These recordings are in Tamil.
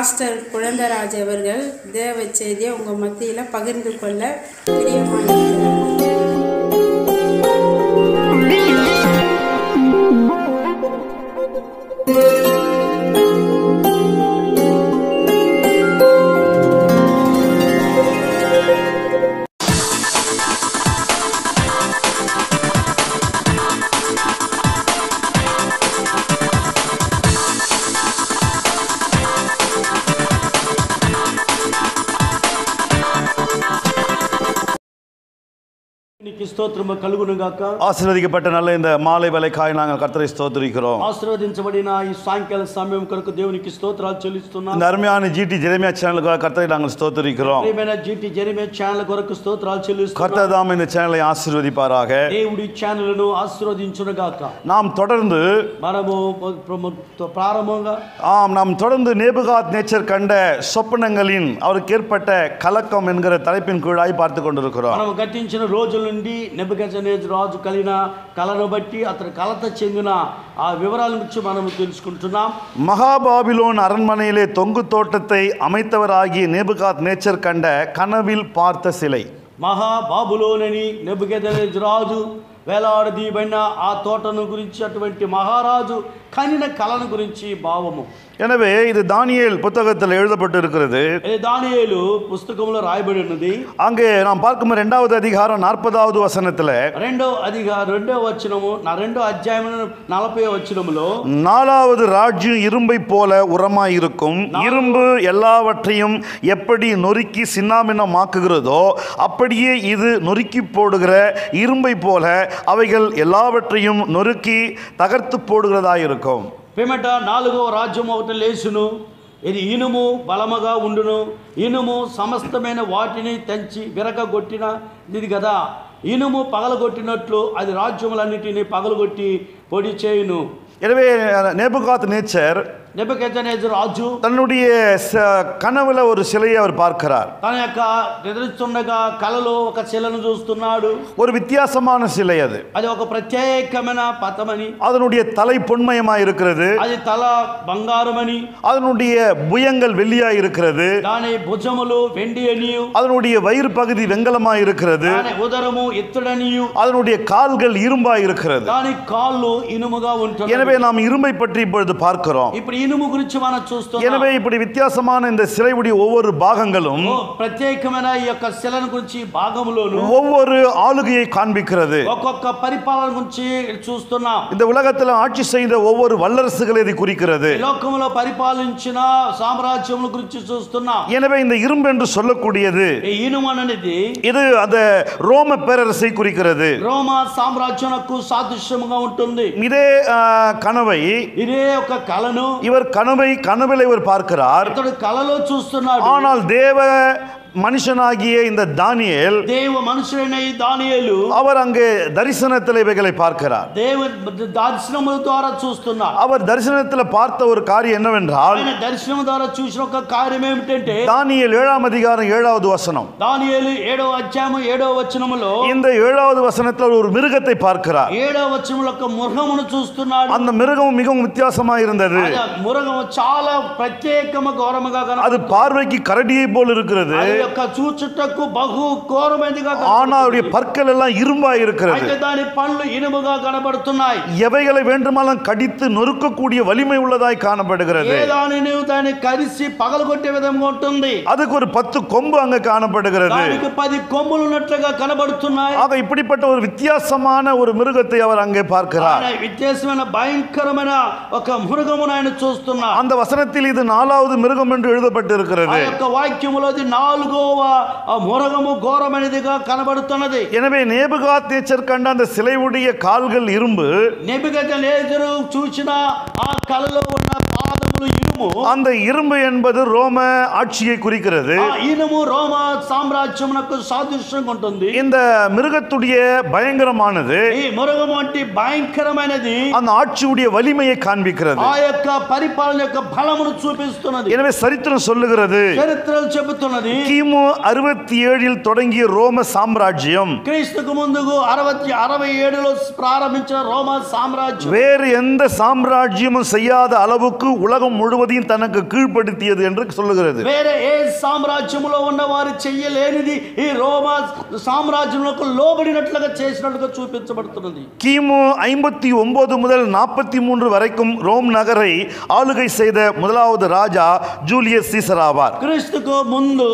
பாஸ்டர் குழந்தராஜ் அவர்கள் தேவ செய்தியை உங்கள் மத்தியில் பகிர்ந்து கொள்ள பிரியமாயிருக்கிறார் నీకు స్తోత్రము కలుగును గాక ஆசீர்வதிக்கப்பட்ட நல்ல இந்த மாலை வேலைக்காய் நாங்கள் கர்த்தரை ஸ்தோத்திரிக்கிறோம் ఆశీర్వదించబడిన ఈ సాయంకాల సమయం కొరకు దేవునికి స్తోత్రాలు చెల్లిస్తున్నాం இந்த அருமையான ஜிடி ஜெரமியா சேனலுக்காக கர்த்தரை நாங்கள் ஸ்தோத்திரிக்கிறோம் ప్రియమైన జీటీ జెరిమే ఛానల్ కొరకు స్తోత్రాలు చెల్లిస్తున్నాం கர்த்தர் தாம் இந்த சேனலை ஆசீர்வதிப்பாராக దేవుడి ఛానల్ను ఆశీర్వదించును గాక நாம் தொடர்ந்து మనము ప్ర- ప్రారంభంగా ஆம் நாம் தொடர்ந்து நேபுகாத் நேச்சர் கண்ட சொப்பனங்களின் அவருக்கு ஏற்பட்ட கலக்கம் என்கிற தலைப்பின் கீழாய் பார்த்து கொண்டிருக்கிறோம் మనం గతించిన రోజుల నుండి నెబ్బగజనేజ్ రాజు కలిగిన కళను బట్టి అతను కలత చెందిన ఆ వివరాల గురించి మనం తెలుసుకుంటున్నాం மகாபாபிலோன் அரண்மனையிலே தொங்கு தோட்டத்தை அமைத்தவராகிய நேபுகாத் நேச்சர் கண்ட கனவில் பார்த்த சிலை మహాబాబులోనని నెబ్బగజనేజ్ రాజు వేలాడదీయబడిన ఆ తోటను గురించి అటువంటి మహారాజు కనిన కళను గురించి భావము எனவே இது தானியேல் புத்தகத்தில் எழுதப்பட்டு இருக்கிறது ఇది దానియేలు పుస్తకంలో రాయబడి ఉన్నది அங்கே நாம் பார்க்கும் இரண்டாவது அதிகாரம் நாற்பதாவது வசனத்தில் రెండో అదిగా రెండో వచనము నా రెండో అధ్యాయం నలభై వచనములో நாலாவது ராஜ்யம் இரும்பை போல உரமாய் இருக்கும் இரும்பு எல்லாவற்றையும் எப்படி நொறுக்கி சின்னாமின்னமாக்குகிறதோ அப்படியே இது நொறுக்கி போடுகிற இரும்பை போல அவைகள் எல்லாவற்றையும் நொறுக்கி தகர்த்து போடுகிறதா இருக்கும் పిమ్మట నాలుగో రాజ్యం ఒకటి లేచును ఇది ఇనుము బలముగా ఉండును ఇనుము సమస్తమైన వాటిని తెంచి విరగగొట్టిన ఇది కదా ఇనుము పగలగొట్టినట్లు అది రాజ్యములన్నిటినీ పగలగొట్టి పొడి చేయును எனவே நேபுகாத் நேச்சர் నెబ్బకెచ్చనేజు రాజు தன்னுடைய ச- கனவுல ஒரு சிலையை அவர் பார்க்கிறார் తన యొక్క నిద్రిస్తుండగా కలలో ఒక శిలను చూస్తున్నాడు ஒரு வித்தியாசமான சிலை அது అది ఒక ప్రత్యేకమైన పథమని அதனுடைய தலை பொன்மயமாய் இருக்கிறது అది తల బంగారమని அதனுடைய புயங்கள் வெள்ளியாய் இருக்கிறது దాని భుజములు వెండి అనియు அதனுடைய வயிறு பகுதி வெங்கலமாய் இருக்கிறது దాని ఉదరము ఎత్తుడనియు அதனுடைய கால்கள் இரும்பாய் இருக்கிறது దాని కాళ్ళు ఇనుముగా ఉంటుంది எனவே நாம் இரும்பை பற்றி இப்பொழுது பார்க்கிறோம் ఇప్పుడు ఇనుము గురించి మనం చూస్తున్నాం எனவே இப்படி வித்தியாசமான இந்த சிலையுடைய ஒவ்வொரு பாகங்களும் ఓ ప్రత్యేకమైన ఈ యొక్క శిలను గురించి భాగములోను ஒவ்வொரு ஆளுகையை காண்பிக்கிறது ఒక్కొక్క పరిపాలన గురించి చూస్తున్నాం இந்த உலகத்தில் ஆட்சி செய்த ஒவ்வொரு வல்லரசுகளை இது குறிக்கிறது ఈ లోకంలో పరిపాలించిన సామ్రాజ్యముల గురించి చూస్తున్నాం எனவே இந்த இரும்பு என்று சொல்லக்கூடியது ఈ ఇనుము అనేది இது அந்த ரோம பேரரசை குறிக்கிறது రోమా సామ్రాజ్యమునకు సాదృశ్యముగా ఉంటుంది இதே ஆ, கனவை ఇదే ఒక కళను இவர் கனவை கனவில் இவர் பார்க்கிறார் ఇతడు కళలో చూస్తున్నాడు ஆனால் தேவ மனுஷனாகிய இந்த தானியேல் దేవ మనుషుడైన ఈ దానియేలు அவர் அங்கே தரிசனத்தில் இவைகளை பார்க்கிறார் దేవ దర్శనముల ద్వారా చూస్తున్నాడు அவர் தரிசனத்தில் பார்த்த ஒரு காரியம் என்னவென்றால் ఆయన దర్శనం ద్వారా చూసిన ఒక కార్యం ఏమిటంటే தானியேல் ஏழாம் அதிகாரம் ஏழாவது வசனம் దానియేలు ఏడో అధ్యాయము ఏడో వచనములో இந்த ஏழாவது வசனத்தில் ஒரு மிருகத்தை பார்க்கிறார் ఏడో వచనములో ఒక మృగమును చూస్తున్నాడు அந்த மிருகம் மிகவும் வித்தியாசமாக இருந்தது అది ఆ మృగము చాలా ప్రత్యేకమ ఘోరముగా కన அது பார்வைக்கு கரடியை போல் இருக்கிறது అది యొక్క చూచుటకు బహు ఘోరమైనదిగా ஆனால் కనబడుతుంది. அவருடைய பற்கள் எல்லாம் இரும்பாய் இருக்கிறது అయితే దాని పళ్ళు ఇనుముగా కనబడుతున్నాయి எவைகளை வேண்டுமானாலும் கடித்து நொறுக்கக்கூடிய வலிமை உள்ளதாய் காணப்படுகிறது ఏ దానిని దాన్ని కరిసి పగలగొట్టే విధంగా ఉంటుంది அதுக்கு ஒரு பத்து கொம்பு அங்க காணப்படுகிறது దానికి పది కొమ్ములు ఉన్నట్లుగా కనబడుతున్నాయి ஆக இப்படிப்பட்ட ஒரு வித்தியாசமான ஒரு மிருகத்தை அவர் அங்கே பார்க்கிறார் ఆయన వ్యత్యాసమైన భయంకరమైన ఒక మృగమును ఆయన చూస్తున్నారు அந்த వசனத்தில் இது நாலாவது மிருகம் என்று எழுதப்பட்டு ఆ இருக்கிறது యొక్క వాక్యములోది నాలుగవ ఆ మృగము ఘోరమైనదిగా కనబడుతున్నది எனவே நேபுகாத் நேச்சர் கண்ட அந்த சிலையுடைய கால்கள் இரும்பு నెబిగత లేజరు చూసిన ఆ కళలో ఉన్న పాదములు ఇనుము அந்த இரும்பு என்பது ரோம ஆட்சியை குறிக்கிறது ఆ ఇనుము రోమ సామ్రాజ్యమునకు సాదృశ్యంగా ఉంటుంది இந்த மிருகத்துடைய பயங்கரமானது ఈ మృగం వంటి భయంకరమైనది அந்த ஆட்சியுடைய வலிமையை காண்பிக்கிறது ఆ యొక్క పరిపాలన యొక్క బలమును చూపిస్తున్నది எனவே சரித்திரம் சொல்லுகிறது చరిత్రలు చెబుతున్నది கிமு அறுபத்தி ஏழில் தொடங்கிய ரோம சாம்ராஜ்யம் క్రీస్తుకు ముందుకు అరవై అరవై ఏడులో ప్రారంభించిన రోమా సామ్రాజ్యం வேறு எந்த சாம்ராஜ்யமும் செய்யாத அளவுக்கு உலகம் உலகம் முழுவதையும் தனக்கு கீழ்ப்படுத்தியது என்று சொல்லுகிறது వేరే ఏ సామ్రాజ్యములో ఉన్నవారు చెయ్యలేనిది ఈ రోమా సామ్రాజ్యములకు లోబడినట్లుగా చేసినట్లుగా చూపించబడుతున్నది கிமு ஐம்பத்தி ஒன்பது முதல் நாற்பத்தி மூன்று வரைக்கும் ரோம் நகரை ஆளுகை செய்த முதலாவது ராஜா ஜூலியஸ் சீசர் ஆவார் క్రీస్తుకు ముందు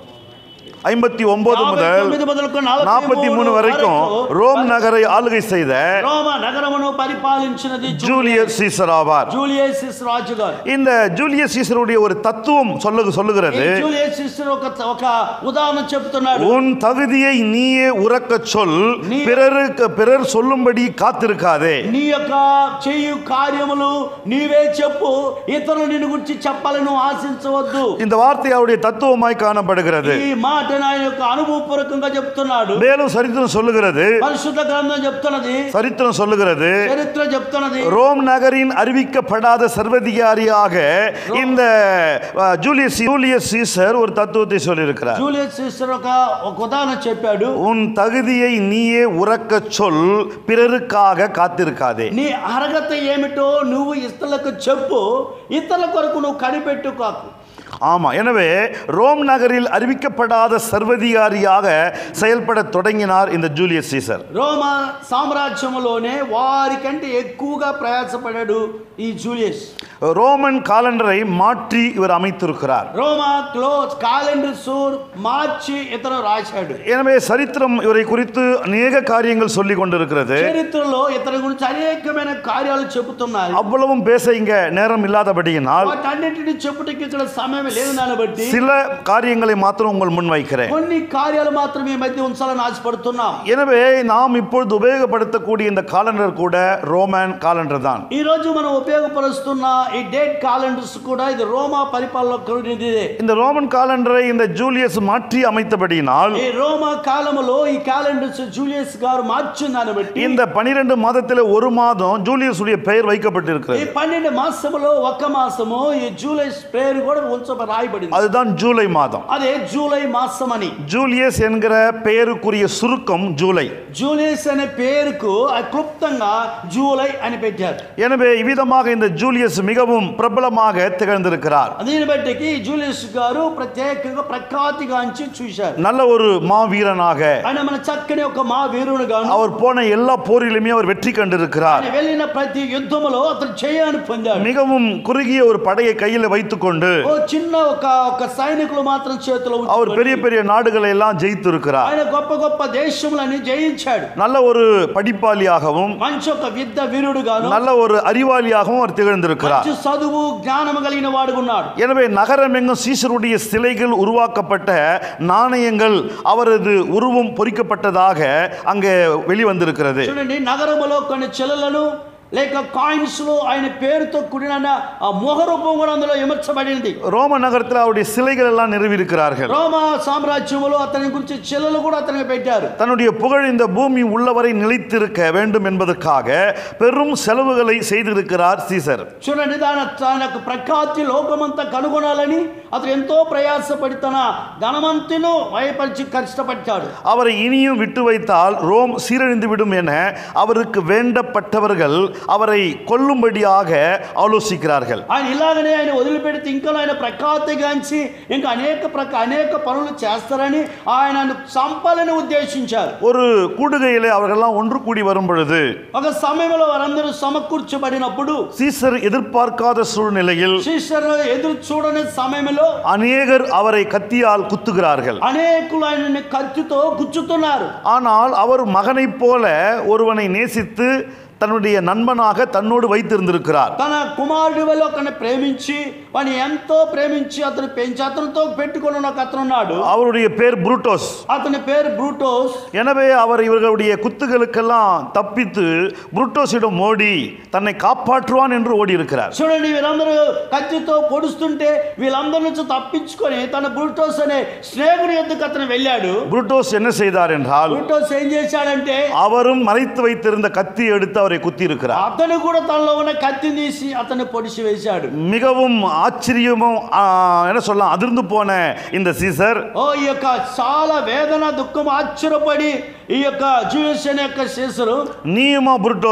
ஐம்பத்தி ஒன்பது యాభై முதல் తొమ్మిది మొదలుకు నలభై நாற்பத்தி மூணு வரைக்கும் వరకు ரோம் நகரை ஆளுகை செய்த రోమ నగరమును పరిపాలించినది జూ- ஜூலியஸ் சீசர் ஆவார் జూలియస్ రాజు గారు இந்த ஜூலியஸ் சீசருடைய ஒரு தத்துவம் சொல்லு சொல்லுகிறது ఈ జూలియస్ సీసర్ ఒక ఒక ఉదాహరణ చెప్తున్నాడు உன் தகுதியை நீயே உறக்கச் சொல் நீ- பிறருக்கு பிறர் சொல்லும்படி காத்திருக்காதே నీ యొక్క చేయు కార్యములు నీవే చెప్పు ఇతరులు నిన్ను గురించి చెప్పాలని నువ్వు ఆశించవద్దు இந்த வார்த்தை அவருடைய தத்துவமாய் காணப்படுகிறது ఈ మాట ఆయన యొక్క అనుభవపూర్వకంగా చెప్తున్నాడు மேலும் சரித்திரம் சொல்லுகிறது పరిశుద్ధ గ్రంథం చెప్తున్నది சரித்திரம் சொல்லுகிறது చరిత్ర చెప్తున్నది ரோம் நகரின் அறிவிக்கப்படாத சர்வதிகாரியாக இந்த அஹ், ஜூலியஸ் ஜூலியஸ் சீசர் ஒரு தத்துவத்தை சொல்லியிருக்கிறார் జూలియస్ సీసర్ ఒక ఒక ఉదాహరణ చెప్పాడు உன் தகுதியை நீயே உறக்கச் சொல் பிறருக்காக காத்திருக்காதே నీ అర్హత ఏమిటో నువ్వు ఇతరులకు చెప్పు ఇతరుల కొరకు నువ్వు కనిపెట్టుకోకు ஆமா எனவே ரோம் நகரில் அறிவிக்கப்படாத சர்வதிகாரியாக செயல்பட தொடங்கினார் இந்த ஜூலியஸ் சீசர் రోమ సామ్రాజ్యములోనే వారికంటే ఎక్కువగా ప్రయాసపడాడు ఈ జూలియస్ ரோமன் காலண்டரை மாற்றி இவர் அமைத்திருக்கிறார் రోమా క్లోజ్ క్యాలెండర్స్ మార్చి ఇతను రాశాడు எனவே சரித்திரம் இவரை குறித்து அநேக காரியங்கள் சொல்லி கொண்டிருக்கிறது చరిత్రలో ఇతని గురించి అనేకమైన కార్యాలు చెబుతున్నాయి அவ்வளவும் பேச இங்க நேரம் இல்லாதபடியினால் వాటన్నిటిని చెప్పుటకి ఇక్కడ సమయం లేదు దాన్ని బట్టి சில காரியங்களை மாத்திரம் உங்கள் முன் வைக்கிறேன் కొన్ని కార్యాలు మాత్రం ఈ మధ్య ఉంచాలని ఆశపడుతున్నాం எனவே நாம் இப்பொழுது உபயோகப்படுத்தக்கூடிய இந்த காலண்டர் கூட ரோமன் காலண்டர் தான் ఈ రోజు మనం ఉపయోగపరుస్తున్న ఈ డేట్ క్యాలెండర్స్ కూడా ఇది రోమా పరిపాలన కూడినదే இந்த ரோமன் காலண்டரை இந்த ஜூலியஸ் மாற்றி அமைத்தபடியினால் ఈ రోమా కాలములో ఈ క్యాలెండర్స్ జూలియస్ గారు మార్చిన దాన్ని బట్టి இந்த பனிரெண்டு மாதத்தில் ஒரு மாதம் ஜூலியஸுடைய பெயர் ఈ வைக்கப்பட்டிருக்கிறது పన్నెండు మాసములో ఒక మాసము ఈ జూలై పేరు కూడా ఉంచ రాయబడింది அதுதான் ஜூலை மாதம் అదే జూలై మాసం అని ஜூலியஸ் என்கிற பெயருக்குரிய சுருக்கம் ஜூலை జూలియస్ అనే పేరుకు అది క్లుప్తంగా జూలై అని పెట్టారు எனவே இவ்விதமாக இந்த ஜூலியஸ் மிகவும் பிரபலமாக திகழ்ந்திருக்கிறார் దీన్ని బట్టి జూలియస్ గారు ప్రత్యేకంగా ప్రఖ్యాతిగాంచి చూశారు நல்ல ஒரு மாவீரனாக ఆయన మన చక్కని ఒక మా వీరుడు గాను அவர் போன எல்லா போரிலுமே அவர் வெற்றி கண்டிருக்கிறார் ఆయన వెళ్ళిన ప్రతి యుద్ధములో అతను చేయని పొందాడు மிகவும் குறுகிய ஒரு படையை கையில் வைத்துக்கொண்டு ఓ చిన్న ఒక ఒక సైనికులు మాత్రం చేతిలో அவர் ఉంచుకొని பெரிய பெரிய நாடுகளை எல்லாம் ஜெயித்திருக்கிறார் ఆయన గొప్ప గొప్ప దేశములని జయించాడు நல்ல ஒரு படிப்பாளியாகவும் మంచి ఒక విద్య వీరుడుగాను நல்ல ஒரு அறிவாளியாகவும் அவர் திகழ்ந்திருக்கிறார் మంచి చదువు జ్ఞానము కలిగిన వాడుకున్నాడు எனவே நகரமெங்கும் சீசருடைய சிலைகள் உருவாக்கப்பட்ட நாணயங்கள் அவரது உருவம் பொறிக்கப்பட்டதாக அங்கே வெளிவந்திருக்கிறது చూడండి నగరములో కొన్ని చెలలను లేక కాయిన్స్ లో ఆయన పేరుతో కూడిన ఆ మొహరూపం కూడా అందులో విమర్చబడింది ரோம நகரத்தில் அவருடைய சிலைகள் எல்லாம் நிறுவியிருக்கிறார்கள் రోమా సామ్రాజ్యములో అతని గురించి చెల్లెలు కూడా అతనికి పెట్టారు தன்னுடைய புகழ் இந்த பூமி உள்ளவரை நிலைத்திருக்க வேண்டும் என்பதற்காக பெரும் செலவுகளை செய்திருக்கிறார் சீசர் చూడండి దాని తనకు ప్రఖ్యాతి లోకమంతా కనుగొనాలని అతను ఎంతో ప్రయాసపడి తన ధనమంతిను వయపరిచి కష్టపడ్డాడు அவரை இனியும் விட்டு வைத்தால் ரோம் சீரழிந்து விடும் என அவருக்கு வேண்டப்பட்டவர்கள் அவரை கொல்லும்படியாக ஆலோசிக்கிறார்கள் ఆయన ఇలాగనే ఆయన వదిలిపెడితే ఇంకా ఆయన ప్రఖ్యాతిగాంచి ఇంకా అనేక ప్రక అనేక పనులు చేస్తారని ఆయన చంపాలని ఉద్దేశించారు ஒரு கூடுகையிலே அவர்கள்லாம் ஒன்று கூடி வரும் பொழுது ఒక సమయంలో వారందరూ సమకూర్చబడినప్పుడు சீசர் எதிர்பார்க்காத சூழ்நிலையில் శిష్యులు ఎదురు చూడని సమయంలో அநேகர் அவரை கத்தியால் குத்துகிறார்கள் అనేకులు ఆయనని కత్తితో గుచ్చుతున్నారు ஆனால் அவர் மகனைப் போல ஒருவனை நேசித்து தன்னுடைய நண்பனாக தன்னோடு வைத்திருந்திருக்கிறார் తన కుమారుడి వల్ల ఒకరిని ప్రేమించి వాడిని ఎంతో ప్రేమించి అతను పెంచి అతనితో పెట్టుకుని ఒక అతను ఉన్నాడు அவருடைய பேர் புரூட்டோஸ் అతని పేరు బ్రూటోస్ எனவே அவர் இவர்களுடைய குத்துகளுக்கெல்லாம் தப்பித்து புருட்டோஸிடம் ஓடி தன்னை காப்பாற்றுவான் என்று ஓடி இருக்கிறார் చూడండి వీళ్ళందరూ కత్తితో పొడుస్తుంటే వీళ్ళందరి నుంచి తప్పించుకొని తన బ్రూటోస్ అనే స్నేహితుడి ఎందుకు అతను వెళ్ళాడు புருட்டோஸ் என்ன செய்தார் என்றால் బ్రూటోస్ ఏం చేశాడంటే அவரும் மறைத்து வைத்திருந்த கத்தி எடுத்து அவரை குத்தி இருக்கிறார் అతను కూడా తనలో ఉన్న కత్తిని తీసి అతన్ని పొడిచి వేశాడు மிகவும் ஆச்சரியமும் ஆ, என்ன சொல்லலாம் அதிர்ந்து போன இந்த சீசர் ఓ ఈ యొక్క చాలా వేదన దుఃఖం ఆశ్చర్యపడి ఈ యొక్క జూయస్ అనే యొక్క శేషులు நீயுமா புருட்டோஸ்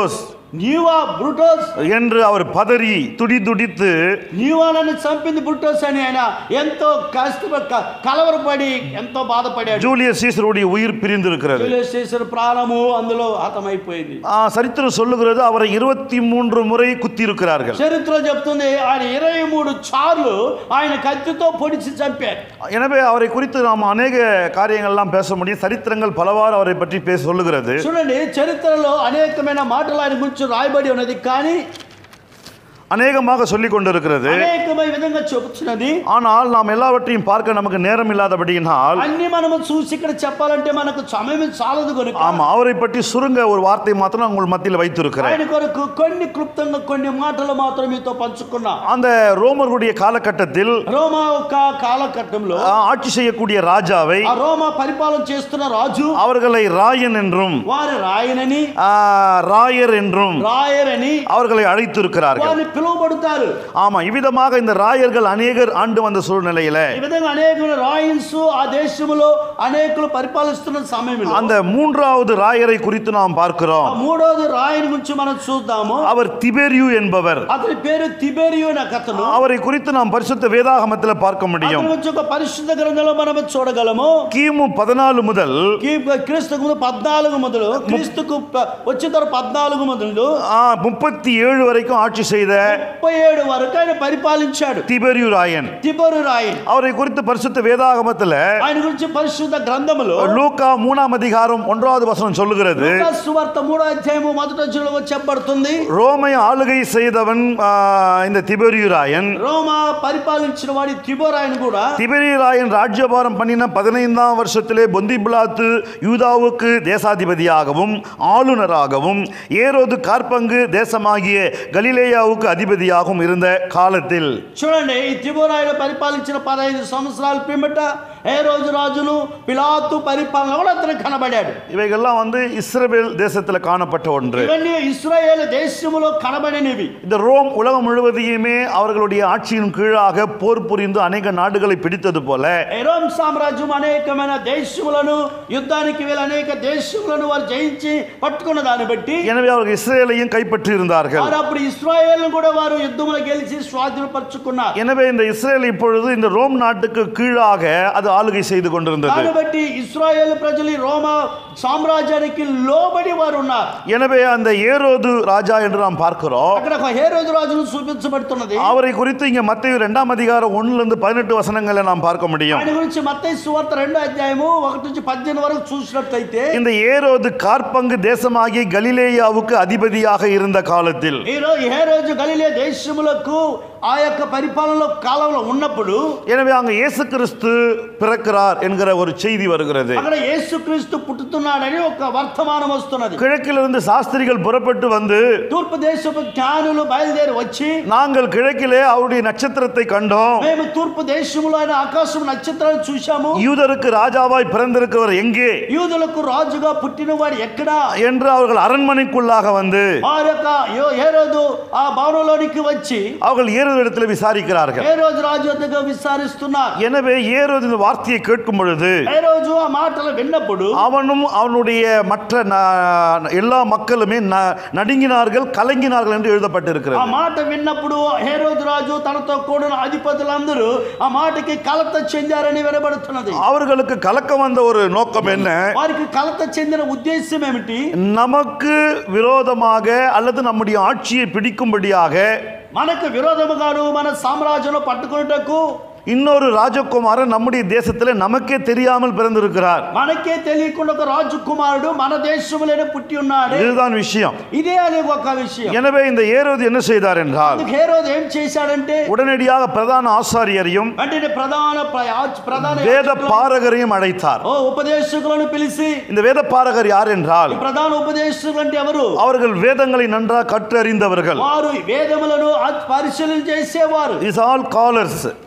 నీవా బ్రూటోస్ என்று அவர் பதறி துடி துடித்து నీవా నన్ను చంపింది బ్రూటోస్ అని ఆయన ఎంతో కష్టప క- కలవరపడి ఎంతో బాధపడాడు ஜூலியஸ் சீசருடைய உயிர் பிரிந்திருக்கிறது జూలియస్ సీసర్ ప్రాణము అందులో హతమైపోయింది ஆ, சரித்திரம் சொல்லுகிறது அவரை இருபத்தி மூன்று முறை குத்தி இருக்கிறார்கள் చరిత్ర చెప్తుంది ఆయన ఇరవై మూడు చార్లు ఆయన కత్తితో పొడిచి చంపారు எனவே அவரை குறித்து நாம் அநேக காரியங்கள்லாம் பேச முடியும் சரித்திரங்கள் பலவாறு அவரை பற்றி பேச சொல்லுகிறது చూడండి చరిత్రలో అనేకమైన మాటలు ఆయన గురించి రాయబడి ఉన్నది కానీ அநேகமாக சொல்லிக் கொண்டிருக்கிறது అనేకమైన విధంగా చెబుతున్నది ஆனால் நாம் எல்லாவற்றையும் பார்க்க நமக்கு நேரம் இல்லாதபடியினால் అన్ని మనము చూసి ఇక్కడ చెప్పాలంటే మనకు సమయం చాలదు కనుక ஆமா அவரை பற்றி சுருங்க ஒரு வார்த்தை மாத்திரம் நான் உங்கள் மத்தியில் வைத்திருக்கிறேன் ఆయన కొరకు కొన్ని క్లుప్తంగా కొన్ని మాటలు మాత్రం మీతో పంచుకున్నా அந்த ரோமர்களுடைய காலகட்டத்தில் రోమా యొక్క కాలఘట్టంలో ஆ, ஆட்சி செய்யக்கூடிய ராஜாவை ఆ రోమా పరిపాలన చేస్తున్న రాజు அவர்களை ராயன் என்றும் వారి రాయనని ஆ, ராயர் என்றும் రాయరని அவர்களை அழைத்திருக்கிறார்கள் వారిని పిలువబడతారు ஆமா இவ்விதமாக இந்த ராயர்கள் அநேகர் ஆண்டு வந்த சூழ்நிலையில ఈ విధంగా అనేకమైన రాయన్స్ ఆ దేశంలో అనేకులు పరిపాలిస్తున్న సమయంలో அந்த மூன்றாவது ராயரை குறித்து நாம் ఆ பார்க்கிறோம் మూడోది రాయని గురించి మనం చూద్దాము அவர் திபெரியு என்பவர் అతని పేరు తిబెరియు అనే కథను அவரை குறித்து நாம் பரிசுத்த வேதாகமத்தில் பார்க்க అతని முடியும் గురించి ఒక పరిశుద్ధ గ్రంథంలో మనం చూడగలము கிமு பதினாலு முதல் కీ- క్రీస్తుకు ముందు పద్నాలుగు మొదలు క్రీస్తుకు ప- వచ్చిన తర్వాత పద్నాలుగు మొదలు முப்பத்தி ஏழு வரைக்கும் ஆட்சி செய்த ముప్పై ఏడు వరకు ఆయన పరిపాలించాడు திபெரியு ராயன் తిబరు రాయి அவரை குறித்து பரிசுத்த வேதாகமத்தில் ఆయన గురించి పరిశుద్ధ గ్రంథములో லூக்கா மூணாம் அதிகாரம் ஒன்றாவது வசனம் சொல்லுகிறது లూకాసు సువార్త మూడో అధ్యాయము మొదటి వచనంలో చెప్పబడుతుంది ரோமை ஆளுகை செய்தவன் ஆ, இந்த திபெரியு ராயன் రోమా పరిపాలించిన వాడి తిబోరాయన్ కూడా திபெரியு ராயன் ராஜ்யபாரம் பண்ணின பதினைந்தாம் வருஷத்திலே பொந்தி பிலாத்து யூதாவுக்கு தேசாதிபதியாகவும் ஆளுநராகவும் ஏரோது கார்பங்கு தேசமாகிய கலிலேயாவுக்கு அதிபதியாகவும் இருந்த காலத்தில் చూడండి ఈ తిబోరాయను పరిపాలించిన పదహైదు సంవత్సరాల పిమ్మట ఏ రోజు రాజును పిలాతు పరిపాలన కూడా అతను కనబడాడు இவைகள்லாம் வந்து இஸ்ரவேல் தேசத்தில் காணப்பட்ட ஒன்று ఇవన్నీ ఇస్రాయేల్ దేశములో కనబడినవి இந்த ரோம் உலகம் முழுவதையுமே அவர்களுடைய ஆட்சியின் கீழாக போர் புரிந்து அநேக நாடுகளை பிடித்தது போல ఎరోమ్ సామ్రాజ్యం అనేకమైన దేశములను యుద్ధానికి వెళ్ళి అనేక దేశములను వారు జయించి పట్టుకున్న దాన్ని బట్టి எனவே அவர்கள் இஸ்ரேலையும் கைப்பற்றி இருந்தார்கள் వారు అప్పుడు ఇస్రాయేల్ కూడా వారు యుద్ధములో గెలిచి స్వాధీనపరుచుకున్నారు எனவே இந்த இஸ்ரேல் இப்பொழுது இந்த ரோம் நாட்டுக்கு கீழாக அது ஆளுகை செய்து கொண்டிருந்தது దాన్ని బట్టి ఇస్రాయేల్ ప్రజలు ఈ రోమా సామ్రాజ్యానికి లోబడి వారు ఉన్నారు எனவே அந்த ஏரோது ராஜா என்று நாம் பார்க்கிறோம் అక్కడ ఒక హేరోజు రాజును చూపించబడుతున్నది அவரை குறித்து இங்க மத்திய இரண்டாம் அதிகாரம் ஒண்ணுல இருந்து பதினெட்டு வசனங்களை நாம் பார்க்க முடியும் ఆయన గురించి మత్తయి సువార్త రెండో అధ్యాయము ఒకటి నుంచి పద్దెనిమిది వరకు చూసినట్లయితే இந்த ஏரோது கார்பங்கு தேசமாகிய கலிலேயாவுக்கு அதிபதியாக இருந்த காலத்தில் ఈ రోజు ఏ రోజు గలిలే దేశములకు ఆ యొక్క పరిపాలనలో కాలంలో ఉన్నప్పుడు எனவே அங்க இயேசு கிறிஸ்து பிறக்கிறார் என்கிற ஒரு செய்தி வருகிறது అక్కడ యేసుక్రీస్తు పుట్టుతున్నాడని ఒక వర్తమానం వస్తున్నది கிழக்கிலிருந்து சாஸ்திரிகள் புறப்பட்டு வந்து తూర్పు దేశపు జ్ఞానులు బయలుదేరి వచ్చి நாங்கள் கிழக்கிலே அவருடைய நட்சத்திரத்தை கண்டோம் మేము తూర్పు దేశంలో ఆయన ఆకాశం నక్షత్రాలు చూశాము யூதருக்கு ராஜாவாய் பிறந்திருக்கிறவர் எங்கே యూదులకు రాజుగా పుట్టినవాడు ఎక్కడా என்று அவர்கள் அரண்மனைக்குள்ளாக வந்து ఆ యొక్క యో- ఏ రోజు ఆ భవనంలోనికి వచ్చి அவர்கள் ஏரோதிடத்தில் விசாரிக்கிறார்கள் ఏ రోజు రాజు వద్దకు విచారిస్తున్నారు எனவே ஏரோது இந்த வார்த்தையை கேட்கும் பொழுது ఏ రోజు ఆ మాటలు విన్నప్పుడు அவனும் அவனுடைய மற்ற ந- எல்லா மக்களுமே ந- நடுங்கினார்கள் கலங்கினார்கள் என்று ఆ எழுதப்பட்டிருக்கிறது మాట విన్నప్పుడు హే రోజు రాజు తనతో కూడిన అధిపతులందరూ ఆ మాటకి కలత చెందారని వినబడుతున్నది அவர்களுக்கு கலக்கம் வந்த ஒரு நோக்கம் என்ன వారికి కలత చెందిన ఉద్దేశం ఏమిటి நமக்கு விரோதமாக அல்லது நம்முடைய ஆட்சியை பிடிக்கும்படியாக మనకు విరోధముగాను మన సామ్రాజ్యంలో పట్టుకున్నటకు இன்னொரு ராஜகுமாரன் நம்முடைய தேசத்தில் நமக்கே தெரியாமல் பிறந்திருக்கிறார் మనకే తెలియకుండా ఒక రాజకుమారుడు మన దేశంలోనే పుట్టి ఉన్నాడు இதுதான் விஷயம் ఇదే అనే ఒక విషయం எனவே இந்த ஏரோது என்ன செய்தார் என்றால் అందుకు హే రోజు ఏం చేశాడంటే உடனடியாக பிரதான ஆசாரியரையும் వెంటనే ప్రధాన ప్ర- యాజ- ప్రధాన வேத యాజకులను, பாரகரையும் அழைத்தார் ఓ ఉపదేశకులను పిలిచి இந்த வேத பாரகர் யார் என்றால் ఈ ప్రధాన ఉపదేశకులు అంటే ఎవరు அவர்கள் வேதங்களை நன்றாக கற்றறிந்தவர்கள் వారు వేదములను అ- పరిశీలన చేసేవారు இஸ் ஆல் காலர்ஸ் వారు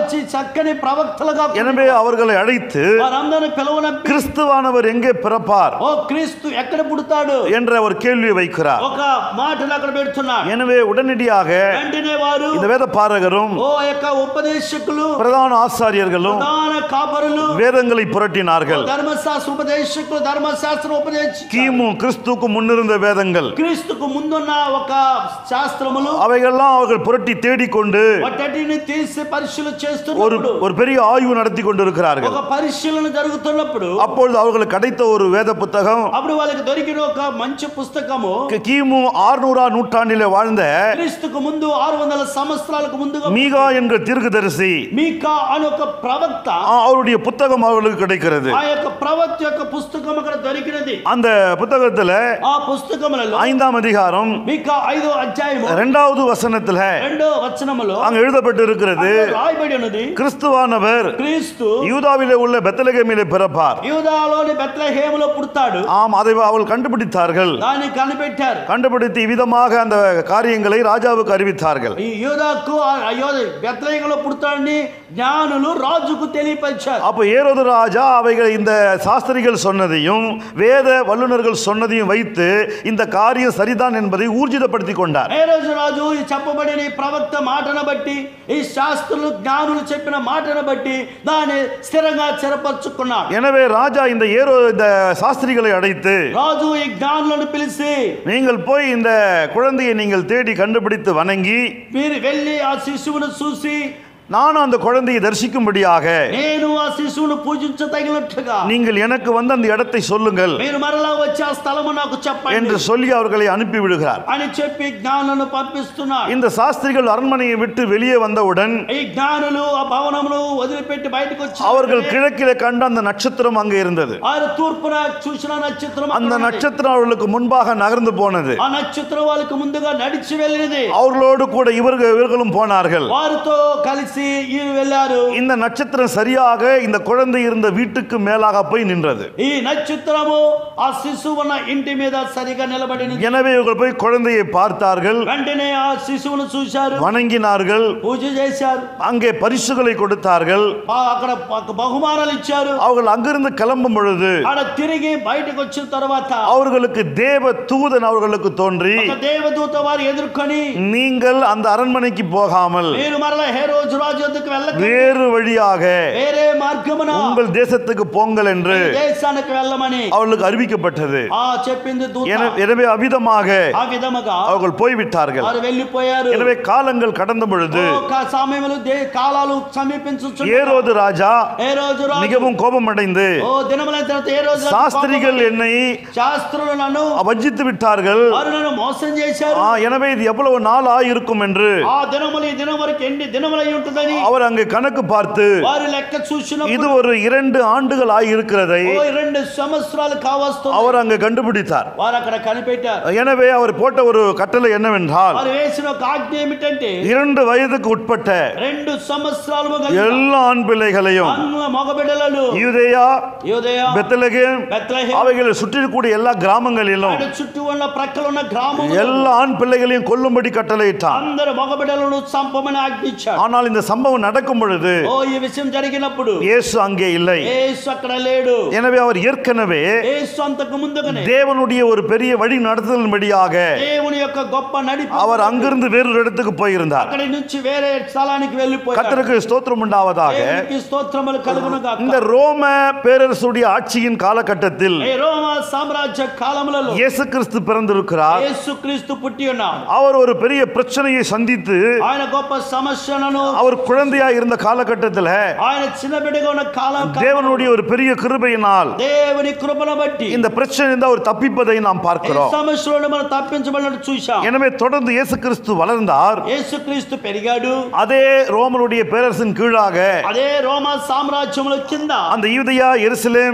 వచ్చి చక్కని ప్రవక్తలుగా எனவே அவர்களை அழைத்து వారందరిని పిలువనంపి கிறிஸ்துவானவர் எங்கே பிறப்பார் ఓ క్రీస్తు ఎక్కడ పుడతాడు என்ற ஒரு கேள்வியை வைக்கிறார் ఒక మాటలు అక్కడ పెడుతున్నాడు எனவே உடனடியாக వెంటనే వారు இந்த வேத பாரகரும் ఓ యొక్క ఉపదేశకులు பிரதான ஆசாரியர்களும் ప్రధాన కాపరులు வேதங்களை புரட்டினார்கள் ధర్మశాస్త్ర ఉపదేశకులు ధర్మశాస్త్రం ఉపదేశ கிமு கிறிஸ்துவுக்கு முன்னிருந்த வேதங்கள் క్రీస్తుకు ముందున్న ఒక శాస్త్రములు அவைகள்லாம் அவர்கள் புரட்டி தேடிக்கொண்டு వాటిని తీసి పరిశీలన ஒரு చేస్తున్నప్పుడు ஒரு பெரிய ஆய்வு நடத்தி கொண்டிருக்கிறார்கள் ఒక పరిశీలన జరుగుతున్నప్పుడు அப்பொழுது அவர்களுக்கு கிடைத்த ஒரு வேத புத்தகம் అప్పుడు వాళ్ళకి దొరికిన ఒక మంచి పుస్తకము கி- கிமு ஆறுநூறா நூற்றாண்டிலே வாழ்ந்த క్రీస్తుకు ముందు ఆరు వందల సంవత్సరాలకు ముందుగా மீகா என்ற தீர்க்கதரிசி మీకా అని ఒక ప్రవక్త ஆ, அவருடைய புத்தகம் அவர்களுக்கு கிடைக்கிறது ఆ యొక్క ప్రవక్త యొక్క పుస్తకం అక్కడ దొరికినది அந்த புத்தகத்துல ఆ పుస్తకములలో ஐந்தாம் அதிகாரம் మీకా ఐదో అధ్యాయము இரண்டாவது వசனத்துல రెండో వచనములో அங்க எழுதப்பட்டு இருக்கிறது రాయబడి ఉన్నది கிறிஸ்துவானவர் క్రీస్తు யூதாவிலே உள்ள பெத்தலகேமிலே பிறப்பார் యూదాలోని బెత్లహేములో పుడతాడు ஆம் அதை அவர்கள் கண்டுபிடித்தார்கள் దాన్ని కనిపెట్టారు கண்டுபிடித்து விதமாக அந்த காரியங்களை ராஜாவுக்கு அறிவித்தார்கள் ఈ యూదాకు అయ్యో బెత్లహేములో పుడతాడని జ్ఞానులు రాజుకు తెలియపరిచారు அப்போ ஏரோது ராஜா அவைகள் இந்த சாஸ்திரிகள் சொன்னதையும் வேத வல்லுநர்கள் சொன்னதையும் வைத்து இந்த காரியம் சரிதான் என்பதை ஊர்ஜிதப்படுத்தி கொண்டார் ఏ రోజు రాజు ఈ చెప్పబడిన ఈ ప్రవక్త మాటను బట్టి ఈ శాస్త్రులు జ్ఞానులు చెప్పిన మాటను బట్టి దాన్ని స్థిరంగా స్థిరపరచుకున్నాడు எனவே ராஜா இந்த ஏரோ இந்த சாஸ்திரிகளை அழைத்து రాజు ఈ జ్ఞానులను పిలిచి நீங்கள் போய் இந்த குழந்தையை நீங்கள் தேடி கண்டுபிடித்து வணங்கி మీరు వెళ్ళి ఆ శిశువును చూసి நானும் அந்த குழந்தையை தரிசிக்கும்படியாக నేను ఆ శిశువును పూజించదగినట్లుగా நீங்கள் எனக்கு வந்து அந்த இடத்தை சொல்லுங்கள் మీరు మరలా వచ్చి ఆ స్థలము నాకు చెప్పండి என்று சொல்லி அவர்களை அனுப்பி விடுகிறார் అని చెప్పి జ్ఞానులను పంపిస్తున్నాడు இந்த சாஸ்திரிகள் அரண்மனையை விட்டு வெளியே வந்தவுடன் ఈ జ్ఞానులు ఆ భవనమును వదిలిపెట్టి బయటకు వచ్చి அவர்கள் கிழக்கிலே கண்ட அந்த நட்சத்திரம் அங்கே இருந்தது వారు తూర్పున చూసిన నక్షత్రం అక్కడ அந்த ఉంది. நட்சத்திரம் அவர்களுக்கு முன்பாக நகர்ந்து போனது ఆ నక్షత్రం వాళ్ళకి ముందుగా నడిచి వెళ్ళినది அவர்களோடு கூட இவர்கள் இவர்களும் போனார்கள் వారితో కలిసి వీరు వెళ్ళారు இந்த நட்சத்திரம் சரியாக இந்த குழந்தை இருந்த வீட்டுக்கு மேலாக போய் நின்றது ఈ నక్షత్రము ఆ శిశువు ఉన్న ఇంటి మీద సరిగా నిలబడినది எனவே இவர்கள் போய் குழந்தையை பார்த்தார்கள் వెంటనే ఆ శిశువును చూశారు வணங்கினார்கள் పూజ చేశారు அங்கே பரிசுகளை கொடுத்தார்கள் ఆ అక్కడ ఒక బహుమానాలు ఇచ్చారు அவர்கள் அங்கிருந்து கிளம்பும் பொழுது ఆడ తిరిగి బయటకు వచ్చిన తర్వాత அவர்களுக்கு தேவ தூதன் அவர்களுக்கு தோன்றி ఒక దేవదూత వారు ఎదుర్కొని நீங்கள் அந்த அரண்மனைக்கு போகாமல் మీరు మరలా హే రోజు రాజు వద్దకు వెళ్ళక வேறு வழியாக వేరే మార్గమున உங்கள் தேசத்துக்கு போங்கள் என்று దేశానికి వెళ్ళమని அவர்களுக்கு அறிவிக்கப்பட்டது ఆ చెప్పింది దూత என- எனவே அவிதமாக ఆ విధముగా அவர்கள் போய்விட்டார்கள் వారు వెళ్ళిపోయారు எனவே காலங்கள் கடந்த பொழுது ఒక సమయములు దే కాలాలు సమీపించు ஏரோது ராஜா ఏ రోజు రాజు மிகவும் கோபமடைந்து ఓ దినములైన తర్వాత ఏ రోజు రాజు சாஸ்திரிகள் కోపపడి, என்னை శాస్త్రులు నన్ను வஞ்சித்து விட்டார்கள் వారు నన్ను మోసం చేశారు ஆ, எனவே இது எவ்வளவு நாள் ஆயிருக்கும் என்று ఆ దినములు ఈ దినం వరకు ఎన్ని దినములై ఉంటుందని அவர் அங்கு கணக்கு பார்த்து వారు లెక్క చూసిన இது ஒரு இரண்டு ஆண்டுகள் ஆயிருக்கிறதை ఓ రెండు సంవత్సరాలు కావస్తుంది அவர் அங்கு கண்டுபிடித்தார் వారు అక్కడ కనిపెట్టారు எனவே அவர் போட்ட ஒரு கட்டளை என்னவென்றால் వారు వేసిన ఒక ఆజ్ఞ ఏమిటంటే இரண்டு வயதுக்கு உட்பட்ட రెండు సంవత్సరాలు కలిగిన எல்லா ఆண் பிள்ளைகளையும் అన్న మగబిడ్డలను யூதேயா యోదయ பெத்தலகேம் బెత్లహేమ్ அவைகளை சுற்றி கூடிய எல்லா கிராமங்களிலும் ఆయన చుట్టూ ఉన్న ప్రక్కల ఉన్న గ్రామం எல்லா ஆண் பிள்ளைகளையும் கொல்லும்படி கட்டளையிட்டான் అందరు మగబిడ్డలను చంపమని ఆజ్ఞించాడు ஆனால் இந்த சம்பவம் நடக்கும் பொழுது ఓ ఈ విషయం జరిగినప్పుడు இயேசு அங்கே இல்லை ఏసు అక్కడ లేడు எனவே அவர் ஏற்கனவே ఏసు అంతకు ముందుగానే தேவனுடைய ஒரு பெரிய வழி நடத்துதலின்படியாக దేవుని యొక్క గొప్ప నడిపి அவர் அங்கிருந்து வேறொரு இடத்துக்கு போயிருந்தார் అక్కడి నుంచి వేరే స్థలానికి వెళ్ళిపోయాడు கர்த்தருக்கு ஸ்தோத்திரம் உண்டாவதாக దేవునికి స్తోత్రములు కలుగును గాక இந்த ரோம பேரரசுடைய ஆட்சியின் காலகட்டத்தில் ఏ రోమ సామ్రాజ్య కాలములలో இயேசு கிறிஸ்து பிறந்திருக்கிறார் యేసుక్రీస్తు పుట్టి ఉన్నాడు அவர் ஒரு பெரிய பிரச்சனையை சந்தித்து ఆయన గొప్ప సమస్యలను அவர் குழந்தையா இருந்த காலகட்டத்தில் ఆయన చిన్న బిడ్డగా ఉన్న కాలం தேவனுடைய ஒரு பெரிய கிருபையினால் దేవుని కృపను బట్టి இந்த பிரச்சனை இருந்து அவர் தப்பிப்பதை நாம் ఈ பார்க்கிறோம் సమస్యలను మనం తప్పించబడినట్టు చూశాం எனவே தொடர்ந்து இயேசு கிறிஸ்து வளர்ந்தார் యేసుక్రీస్తు పెరిగాడు அதே ரோமனுடைய பேரரசின் கீழாக అదే రోమా సామ్రాజ్యముల కింద அந்த யூதயா எருசலேம்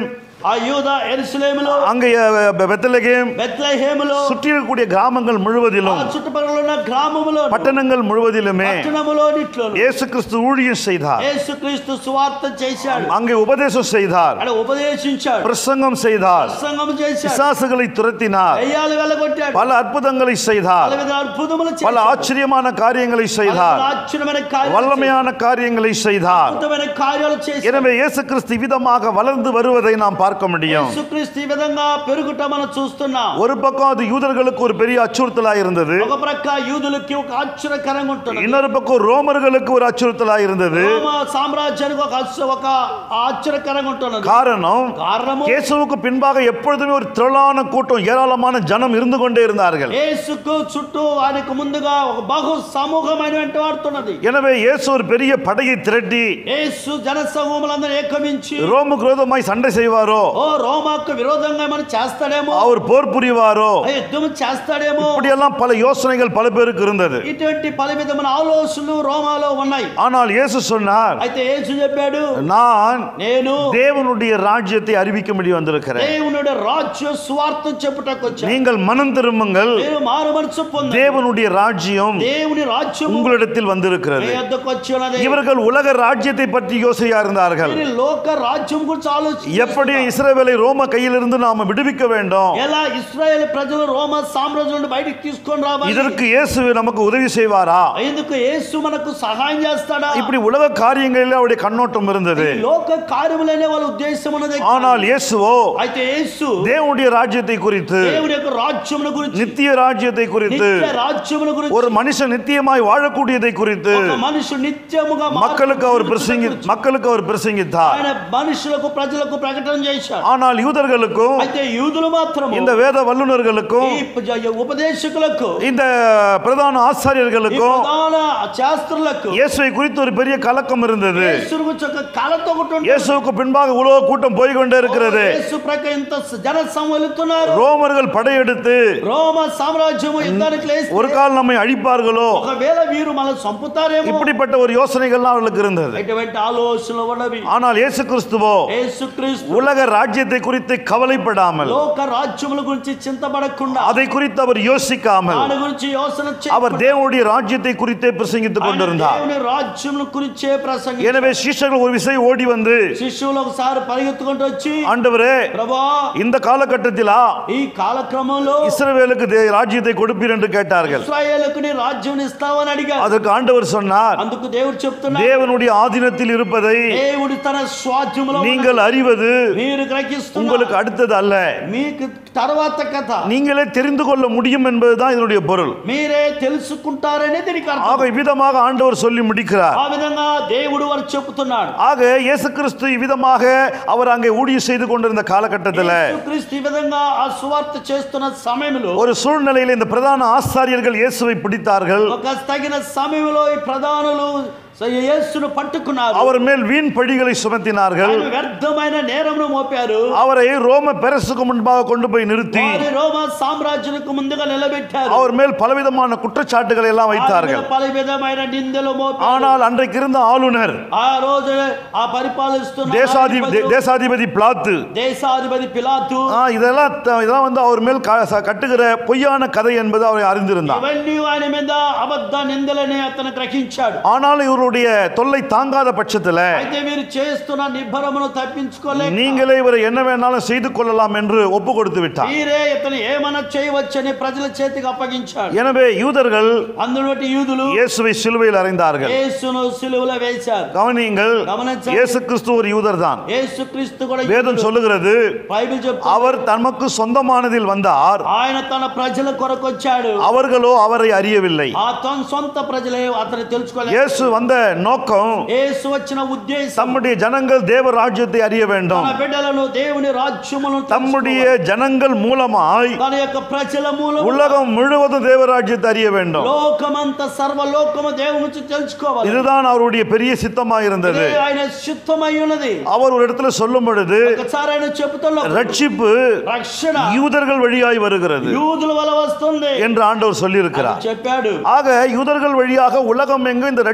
ఆ యూద ఎరుసలేములో அங்கே அஹ், பெத்லகேம் బెత్లహేములో சுற்றி இருக்கக்கூடிய கிராமங்கள் ఆ முழுவதிலும் చుట్టుపక్కల ఉన్న గ్రామములో பட்டணங்கள் முழுவதிலுமே పట్టణములో నిట్లోను இயேசு கிறிஸ்து ஊழியம் செய்தார் యేసుక్రీస్తు సువార్త చేశాడు அங்கே உபதேசம் செய்தார் అక్కడ ఉపదేశించాడు பிரசங்கம் செய்தார் ప్రసంగం చేశాడు பிசாசுகளை துரத்தினார் దయ్యాలు వెళ్ళగొట్టాడు பல அற்புதங்களை செய்தார் పలు విధ అద్భుతములు பல చేశాడు ஆச்சரியமான காரியங்களை செய்தார் పలు ఆశ్చర్యమైన కార్యాలు வல்லமையான காரியங்களை செய்தார் అద్భుతమైన కార్యాలు చేశాడు எனவே இயேசு கிறிஸ்து விதமாக வளர்ந்து வருவதை நாம் பார்க்க முடியும் యేసుక్రీస్తు ఈ విధంగా పెరుగుట మనం చూస్తున్నాం ஒரு பக்கம் அது யூதர்களுக்கு ஒரு பெரிய அச்சுறுத்தலா இருந்தது ఒక ప్రక్క యూదులకి ఒక ఆశ్చర్యకరంగా ఉంటుంది இன்னொரு பக்கம் ரோமர்களுக்கு ஒரு அச்சுறுத்தலா இருந்தது రోమ సామ్రాజ్యానికి ఒక ఆశ్చర్య- ఒక ఆశ్చర్యకరంగా ఉంటున్నది காரணம் కారణము இயேசுவுக்கு பின்பாக எப்பொழுதுமே ஒரு திரளான கூட்டம் ஏராளமான ஜனம் இருந்து கொண்டே இருந்தார்கள் యేసుకు చుట్టూ ఆయనకు ముందుగా ఒక బహు సమూహమైన వెంట వాడుతున్నది எனவே இயேசு ஒரு பெரிய படையை திரட்டி యేసు జన సమూహములందరూ ఏకమించి ரோமுக்கு விரோதமாய் சண்டை செய்வாரோ ఓ రోమాకు విరోధంగా ఏమైనా చేస్తాడేమో அவர் போர் புரிவாரோ ఆ యుద్ధం చేస్తాడేమో இப்படியெல்லாம் பல யோசனைகள் பல பேருக்கு இருந்தது ఇటువంటి పలు విధమైన ఆలోచనలు రోమాలో ఉన్నాయి ஆனால் இயேசு சொன்னார் అయితే యేసు చెప్పాడు நான் నేను தேவனுடைய ராஜ்யத்தை அறிவிக்கும்படி வந்திருக்கிறேன் దేవునుడి రాజ్య సువార్తం చెప్పుటకు వచ్చాను நீங்கள் மனம் திரும்புங்கள் మీరు మారు మనసు పొందండి தேவனுடைய ராஜ்யம் దేవుని రాజ్యం உங்களிடத்தில் வந்திருக்கிறது యొద్దకు వచ్చి ఉన్నది இவர்கள் உலக ராஜ்யத்தை பற்றி யோசையா இருந்தார்கள் వీరి లోక రాజ్యం గురించి ఆలోచించి எப்படி இஸ்ரவேலை ரோம கையிலிருந்து நாம விடுவிக்க வேண்டும் ఎలా ఇస్రాయేల్ ప్రజలు రోమ సామ్రాజ్యం నుండి బయటికి తీసుకొని రావాలి இதற்கு இயேசு நமக்கு உதவி செய்வாரா ఎందుకు యేసు మనకు సహాయం చేస్తాడా இப்படி உலக காரியங்களில் அவருடைய கண்ணோட்டம் இருந்தது ఈ లోక కార్యములనే వాళ్ళ ఉద్దేశం ఉన్నది ஆனால் இயேசுவோ అయితే యేసు தேவனுடைய ராஜ்யத்தை குறித்து దేవుని యొక్క రాజ్యముల గురించి நித்திய ராஜ்யத்தை குறித்து నిత్య రాజ్యముల గురించి ஒரு மனுஷன் நித்தியமாய் வாழக்கூடியதை குறித்து ఒక మనుషుడు నిత్యముగా மக்களுக்கு அவர் பிரசங்கி మార్పు மக்களுக்கு அவர் பிரசங்கித்தார் ఆయన మనుషులకు ప్రజలకు ప్రకటన చేశాడు ஆனால் யூதர்களுக்கும் అయితే యూదులు మాత్రము இந்த వేద వల్లునர்களுக்கும் ఈ ప- ఉపదేశకులకు இந்த பிரதான ఈ ஆசாரியர்களுக்கும் ప్రధాన శాస్త్రులకు இயேசுவை குறித்து ஒரு பெரிய கலக்கம் இருந்தது యేసుని గురించి ఒక కళతో ఒకటి ఉంటుంది. இயேசுவுக்கு பின்பாக உலக கூட்டம் போய் கொண்டே இருக்கிறது యేసు ప్రక్క ఇంత జన సమలుతున్నారు ரோமர்கள் படையெடுத்து రోమ సామ్రాజ్యము యుద్ధానికి లేస్తే ஒரு கால் நம்மை அழிப்பார்களோ ఒకవేళ వీరు మనల్ని చంపుతారేమో இப்படிப்பட்ட ஒரு யோசனைகள்லாம் அவர்களுக்கு இருந்தது ఇటువంటి ఆలోచనలు ఉన్నవి ஆனால் இயேசு கிறிஸ்துவோ యేసుక్రీస్తు உலக ராஜ்யத்தை குறித்து கவலைப்படாமல் లోక రాజ్యముల గురించి చింతపడకుండా அதை குறித்து அவர் யோசிக்காமல் దాని గురించి యోచన చేయకుండా அவர் தேவனுடைய ராஜ்யத்தை குறித்தே பிரசங்கித்துக் ఆయన கொண்டிருந்தார் దేవుని రాజ్యముల గురించే ప్రసంగి எனவே சீஷர்கள் ஒரு விசை ஓடி வந்து శిష్యులు ఒకసారి పరిగెత్తుకుంటూ వచ్చి ஆண்டவரே ప్రభా இந்த காலகட்டத்திலா ఈ కాలక్రమంలో இஸ்ரவேலுக்கு தே- ராஜ்யத்தை கொடுப்பீர் என்று கேட்டார்கள் ఇస్రాయేలుకు నీ రాజ్యం ఇస్తావని అడిగారు அதற்கு ஆண்டவர் சொன்னார் అందుకు దేవుడు చెప్తున్నా தேவனுடைய ஆதீனத்தில் இருப்பதை దేవుడు తన స్వాధ్యములో ఉన్న- நீங்கள் அறிவது మీరు గ్రహిస్తున్నారు உங்களுக்கு அடுத்தது அல்ல మీకు తర్వాత కథ நீங்களே தெரிந்து கொள்ள முடியும் என்பதுதான் இதனுடைய பொருள் మీరే తెలుసుకుంటారనే దీనికి అర్థం ஆக இவ்விதமாக ஆண்டவர் சொல்லி முடிக்கிறார் ఆ విధంగా దేవుడు వారు చెప్తున్నాడు ஆக இயேசு கிறிஸ்து இவ்விதமாக அவர் அங்கே ஊழியம் செய்து கொண்டிருந்த காலகட்டத்தில் యేసుక్రీస్తు ఈ విధంగా ఆ సువార్త చేస్తున్న సమయంలో ஒரு சூழ்நிலையில் இந்த பிரதான ஆசாரியர்கள் இயேசுவை பிடித்தார்கள் ఒక తగిన సమయంలో ఈ ప్రధానులు యేసును పట్టుకున్నారు அவர் மேல் வீண் பழிகளை சுமத்தினார்கள் ఆయన వ్యర్థమైన నేరమును మోపారు அவரை ரோம பெரசுக்கு முன்பாக கொண்டு போய் நிறுத்தி వారి రోమ సామ్రాజ్యానికి ముందుగా నిలబెట్టారు அவர் மேல் பலவிதமான குற்றச்சாட்டுகளை ఎல்லாம் ఆయన வைத்தார்கள் మీద పలు విధమైన నిందలు మోపారు ஆனால் அன்றைக்கு இருந்த ஆளுநர் ఆ రోజు ఆ పరిపాలిస్తున్న தேசாதி అధిపతులు, தேசாதிபதி பிளாத்து దేశాధిపతి పిలాతు ஆ, இதெல்லாம் த- இதெல்லாம் வந்து அவர் மேல் க- ச- கட்டுகிற பொய்யான கதை என்பது அவர் அறிந்திருந்தார் ఇవన్నీ ఆయన మీద అబద్ధ నిందలని అతను గ్రహించాడు ஆனாலும் இவருடைய தொல்லை தாங்காத பட்சத்துல అయితే మీరు చేస్తున్న నిబ్బరమును తప్పించుకోలేక நீங்களே இவரை என்ன வேணாலும் செய்து கொள்ளலாம் என்று ஒப்பு கொடுத்து விட்டார் మీరే ఇతను ఏమన్నా చేయవచ్చని ప్రజల చేతికి అప్పగించాడు எனவே యూதர்கள் అందులో బట్టి యూదులు இயேசுவை சிலுவையில் அறைந்தார்கள் యేసును సిలువలో వేశారు கவனியுங்கள் గమనించండి. இயேசு கிறிஸ்து ஒரு யூதர் தான் యేసుక్రీస్తు కూడా வேதம் యూదుడు. சொல்லுகிறது బైబిల్ చెప్తా அவர் தமக்கு சொந்தமானதில் வந்தார் ఆయన తన ప్రజల కొరకు వచ్చాడు அவர்களோ அவரை அறியவில்லை ఆ తన సొంత ప్రజలే అతను తెలుసుకోలేదు இயேசு வந்த நோக்கம் యేసు వచ్చిన ఉద్దేశం தம்முடைய ஜனங்கள் தேவ ராஜ்யத்தை அறிய வேண்டும் తన బిడ్డలను దేవుని రాజ్యములను தம்முடைய తెలుసుకోవాలి. ஜனங்கள் மூலமாய் తన యొక్క ప్రజల మూలం உலகம் முழுவதும் தேவ ராஜ்யத்தை அறிய வேண்டும் లోకమంత సర్వలోకము దేవుని నుంచి తెలుసుకోవాలి இதுதான் அவருடைய பெரிய சித்தமாக இருந்தது ఇదే ఆయన చిత్తమై ఉన్నది அவர் ஒரு இடத்துல சொல்லும் பொழுது ఒకసారి ఆయన చెబుతున్న ரட்சிப்பு రక్షణ யூதர்கள் வழியாய் வருகிறது యూదుల వల్ల వస్తుంది என்று ஆண்டவர் சொல்லியிருக்கிறார் చెప్పాడు ஆக யூதர்கள் வழியாக உலகம் எங்கும் இந்த ரட்சிப்பு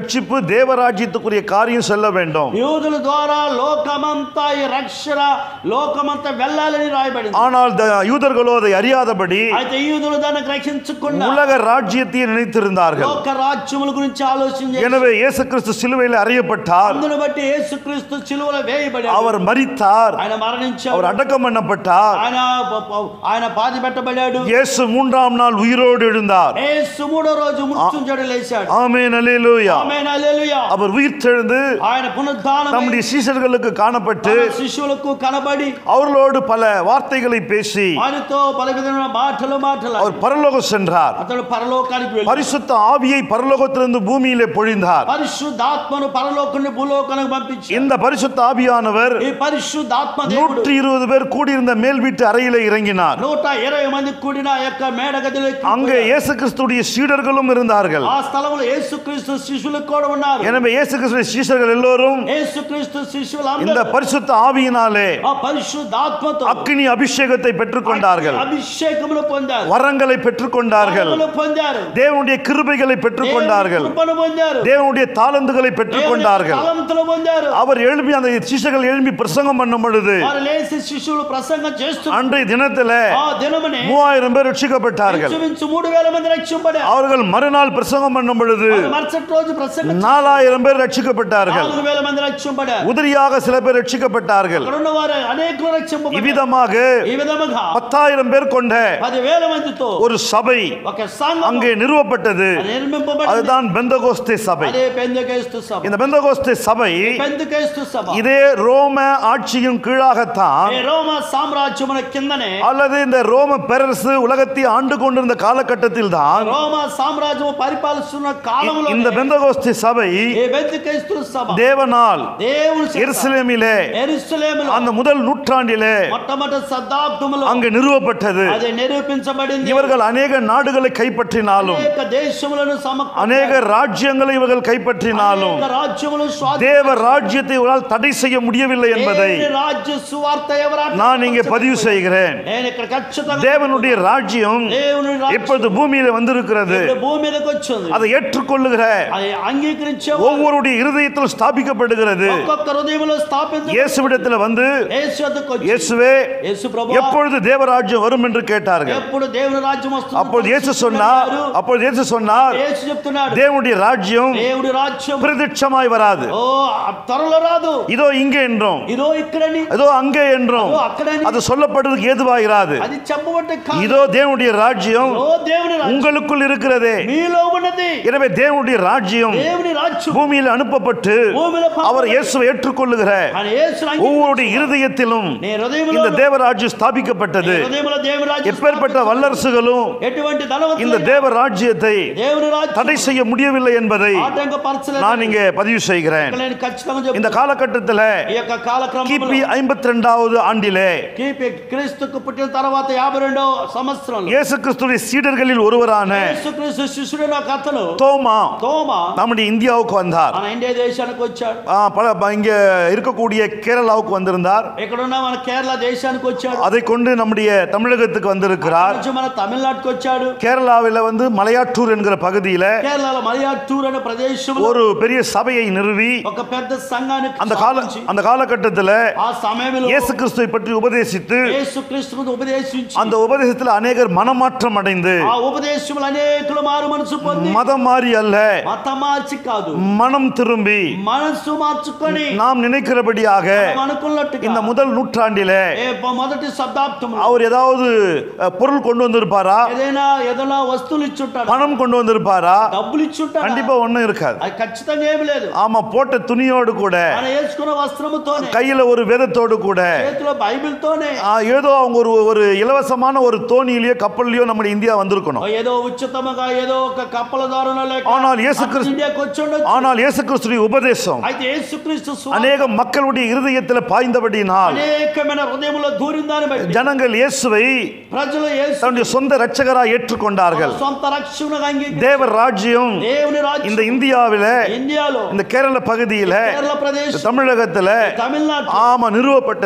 தேவராஜ்யத்துக்குரிய காரியம் செல்ல வேண்டும் యూదుల ద్వారా లోకమంతా ఈ రక్షణ లోకమంతా వెళ్ళాలని రాయబడింది ஆனால் த- யூதர்களோ அதை அறியாதபடி అయితే యూదులు దాన్ని గ్రహించకుండా உலக ராஜ்யத்தை நினைத்திருந்தார்கள் లోక రాజ్యముల గురించి ఆలోచన చేసి எனவே இயேசு கிறிஸ்து சிலுவையில் அறியப்பட்டார் అందును బట్టి యేసుక్రీస్తు సిలువలో వేయబడాడు அவர் மரித்தார் ఆయన మరణించాడు அவர் அடக்கம் பண்ணப்பட்டார் ఆయన ప- ప- ఆయన పాతి పెట్టబడాడు இயேசு மூன்றாம் நாள் உயிரோடு எழுந்தார் యేసు మూడో రోజు మృత్యుంజడు లేచాడు ஆமென் அல்லேலூயா ఆమేన్ హల్లెలూయా அவர் உயிர்த்தெழுந்து ఆయన పునరుద్ధానం நம்முடைய சீஷர்களுக்கு காணப்பட்டு శిష్యులకు కనబడి அவர்களோடு பல வார்த்தைகளை பேசி ఆయనతో పల విధమైన మాటలు మాటలు அவர் பரலோகம் சென்றார் అతడు పరలోకానికి వెళ్ళి பரிசுத்த ஆவியை பரலோகத்திலிருந்து பூமியிலே பொழிந்தார் పరిశుద్ధాత్మను పరలోకాన్ని భూలోకానికి పంపించి இந்த பரிசுத்த ஆவியானவர் ఈ పరిశుద్ధాత్మ దేవుడు நூற்றி இருபது பேர் கூடியிருந்த மேல் வீட்டு அறையிலே இறங்கினார் నూట ఇరవై మంది కూడిన ఆ యొక్క మేడ గదిలో ఎక్కి அங்கே இயேசு கிறிஸ்துடைய சீடர்களும் இருந்தார்கள் ఆ స్థలంలో యేసుక్రీస్తు శిష్యులు కూడా ఉన్నారు எனவே இயேசு கிறிஸ்துடைய சீஷர்கள் எல்லோரும் యేసుక్రీస్తు శిష్యులు இந்த అందరూ பரிசுத்த ஆவியினாலே ఆ పరిశుద్ధాత్మతో அக்கினி அபிஷேகத்தை பெற்றுக்கொண்டார்கள் అభిషేకములు పొందారు வரங்களை பெற்றுக்கொண்டார்கள் వరములు పొందారు தேவனுடைய கிருபைகளை பெற்றுக்கொண்டார்கள் దేవుని కృపను పొందారు தேவனுடைய தாளந்துகளை దేవుని பெற்றுக்கொண்டார்கள் తలంతులు పొందారు அவர் எழுப்பி அந்த சீஷர்கள் எழுப்பி பிரசங்கம் பண்ணும் பொழுது వారు లేచి శిష్యులు ప్రసంగం చేస్తున్నారు அன்றைய தினத்துல ఆ దినమునే மூவாயிரம் பேர் ரட்சிக்கப்பட்டார்கள் ఇంచుమించు మూడు వేల మంది రక్షింపడారు அவர்கள் மறுநாள் பிரசங்கம் பண்ணும் பொழுது వారు మరుసటి రోజు ప్రసంగం நாலாயிரம் பேர் ரட்சிக்கப்பட்டார்கள் నాలుగు వేల మంది రక్షింపడారు உதிரியாக சில பேர் ரட்சிக்கப்பட்டார்கள் అక్కడ ఉన్న వారు అనేకులు రక్షింపబడ్డారు இவ்விதமாக ఈ విధముగా பத்தாயிரம் பேர் கொண்ட పది వేల మందితో ஒரு சபை ఒక సంఘం அங்கே நிறுவப்பட்டது నిర్మింపబడింది அதுதான் பெந்தகோஸ்தே சபை అదే పెందుకేస్తు సభ இந்த பெந்தகோஸ்தே சபை పెందుకేస్తు సభ இதே ரோம ஆட்சியின் கீழாகத்தான் ఈ రోమ సామ్రాజ్యమున కిందనే அல்லது இந்த ரோம பேரரசு உலகத்தை ஆண்டு கொண்டிருந்த காலகட்டத்தில் தான் రోమ సామ్రాజ్యము పరిపాలిస్తున్న కాలంలో இந்த பெந்தகோஸ்தே சபை ఈ పెందుకేస్తు సభ தேவனால் దేవుని చేత எருசலேமிலே యెరూషలేములో அந்த முதல் நூற்றாண்டிலே మొట్టమొదటి శతాబ్దములో அங்கு நிறுவப்பட்டது అది నిరూపించబడింది இவர்கள் அநேக நாடுகளை கைப்பற்றினாலும் అనేక దేశములను సమకూర్చారు. அநேக ராஜ்யங்களை இவர்கள் கைப்பற்றினாலும் అనేక రాజ్యములు స్వాధీనం தேவ ராஜ்யத்தை இவரால் தடை செய்ய முடியவில்லை என்பதை దేవుని రాజ్య సువార్త ఎవరు நான் இங்கே பதிவு செய்கிறேன் నేను ఇక్కడ ఖచ్చితంగా தேவனுடைய ராஜ்யம் దేవుని రాజ్యం இப்பொழுது பூமியில வந்திருக்கிறது ఇప్పుడు భూమి మీదకి వచ్చింది அதை ఏற்றுకొள்ளுகிற అది అంగీకరించే ஒவ்வொருடைய இருதயத்தில் ஸ்தாபிக்கப்படுகிறது ఒక్కొక్క హృదయంలో స్థాపించ இயேசுவிடத்தில் வந்து యేసు వద్దకు వచ్చి இயேசுவே యేసు ప్రభు எப்பொழுது தேவராஜ்யம் வரும் என்று கேட்டார்கள் ఎప్పుడు దేవుని రాజ్యం వస్తుంది அப்பொழுது இயேசு சொன்னார் அப்பொழுது இயேசு சொன்னார் యేసు చెప్తున్నాడు தேவனுடைய ராஜ்யம் దేవుడి రాజ్యం பிரதிட்சமாய் வராது ఓ త్వరలో రాదు இதோ இங்கே என்றும் ఇదో ఇక్కడని இதோ அங்கே என்றும் ఓ అక్కడని அது சொல்லப்படுவதற்கு ஏதுவாயிராது అది చెప్పబట్టే కాదు இதோ தேவனுடைய ராஜ்யம் ఓ దేవుని రాజ్యం உங்களுக்குள் இருக்கிறதே మీలో ఉన్నది எனவே தேவனுடைய ராஜ்யம் దేవుని రాజ్యం பூமியில் அனுப்பப்பட்டு భూమిలో அவர் இயேசுவை ஏற்றுக்கொள்ளுகிற ఆయన యేసు రాజ్యం ஒவ்வொருடைய இருதயத்திலும் నీ హృదయంలో இந்த தேவராஜ்யம் ஸ்தாபிக்கப்பட்டது హృదయంలో దేవుని రాజ్యం எப்பேற்பட்ட வல்லரசுகளும் ఎటువంటి ధనవంతులు இந்த தேவ ராஜ்யத்தை దేవుని రాజ్యం தடை செய்ய முடியவில்லை என்பதை ఆటంకపరచలేదు நான் இங்கே பதிவு செய்கிறேன் నేను ఖచ్చితంగా చెప్తాను இந்த காலகட்டத்தில் ఈ యొక్క కాలక్రమంలో கிபி ஐம்பத்தி ரெண்டாவது ஆண்டிலே కీపి క్రీస్తుకు పుట్టిన తర్వాత యాభై రెండో సంవత్సరంలో இயேசு கிறிஸ்துடைய சீடர்களில் ஒருவரான యేసుక్రీస్తు శిష్యుడైన ఒక అతను தோமா తోమ நம்முடைய இந்தியாவுக்கு வந்தார் మన ఇండియా దేశానికి వచ్చాడు ஆ, பல ப- இங்க இருக்கக்கூடிய கேரளாவுக்கு வந்திருந்தார் ఇక్కడున్న మన కేరళ దేశానికి వచ్చాడు அதை கொண்டு நம்முடைய தமிழகத்துக்கு வந்திருக்கிறார் నుంచి మన తమిళనాడుకి వచ్చాడు கேரளாவில் வந்து மலையாற்றூர் என்கிற பகுதியில కేరళలో మలయాటూర్ అనే ప్రదేశంలో ஒரு பெரிய சபையை நிறுவி ఒక పెద్ద సంఘానికి அந்த கால స్థాపించి, அந்த காலகட்டத்தில் ఆ సమయంలో இயேசு கிறிஸ்துவை பற்றி உபதேசித்து యేసుక్రీస్తును ఉపదేశించి அந்த உபதேசத்தில் அநேகர் மனமாற்றம் அடைந்து ఆ ఉపదేశములు అనేకులు మారు మనసు పొంది மதம் மாறி அல்ல మత మార్చి కాదు மனம் திரும்பி మనసు మార్చుకొని நாம் நினைக்கிறபடியாக మనం అనుకున్నట్టుగా இந்த முதல் நூற்றாண்டிலே ఏ మొదటి శతాబ్దంలో அவர் ஏதாவது அஹ், பொருள் கொண்டு வந்திருப்பாரா ఏదైనా ఏదైనా వస్తువులు ఇచ్చుంటాడు பணம் கொண்டு வந்திருப்பாரா డబ్బులు ఇచ్చుంటాడు கண்டிப்பா ஒண்ணும் இருக்காது అది ఖచ్చితంగా ఏమి లేదు ஆமா போட்ட துணியோடு கூட ఆయన వేసుకున్న వస్త్రముతోనే கையில ஒரு வேதத்தோடு கூட చేతిలో బైబిల్ తోనే ஆ, ஏதோ அவங்க ஒரு ஒரு இலவசமான ஒரு தோணியிலயோ கப்பல்லையோ நம்ம இந்தியா வந்திருக்கணும் ఏదో ఉచితముగా ఏదో ఒక కప్పల దారుణ లేక ஆனால் இயேசு கிறிஸ்து- ఇండియాకి వచ్చి ఉండొచ్చు ஆனால் இயேசு கிறிஸ்துடைய உபதேசம் అయితే యేసుక్రీస్తు సువార్త அநேக மக்களுடைய இருதயத்தில் பாய்ந்தபடியினால் అనేకమైన హృదయంలో దూరిందాన్ని బట్టి ஜனங்கள் இயேசுவை ప్రజలు యేసు தன்னுடைய சொந்த இரட்சகராய் ஏற்றுக்கொண்டார்கள் సొంత రక్షణగా అంగీకరించి தேவர் ராஜ்யம் దేవుని రాజ్యం இந்த இந்தியாவில ఇండియాలో இந்த கேரள பகுதியில కేరళ ప్రదేశ్ தமிழகத்துல తమిళనాడు ஆமா நிறுவப்பட்டது అది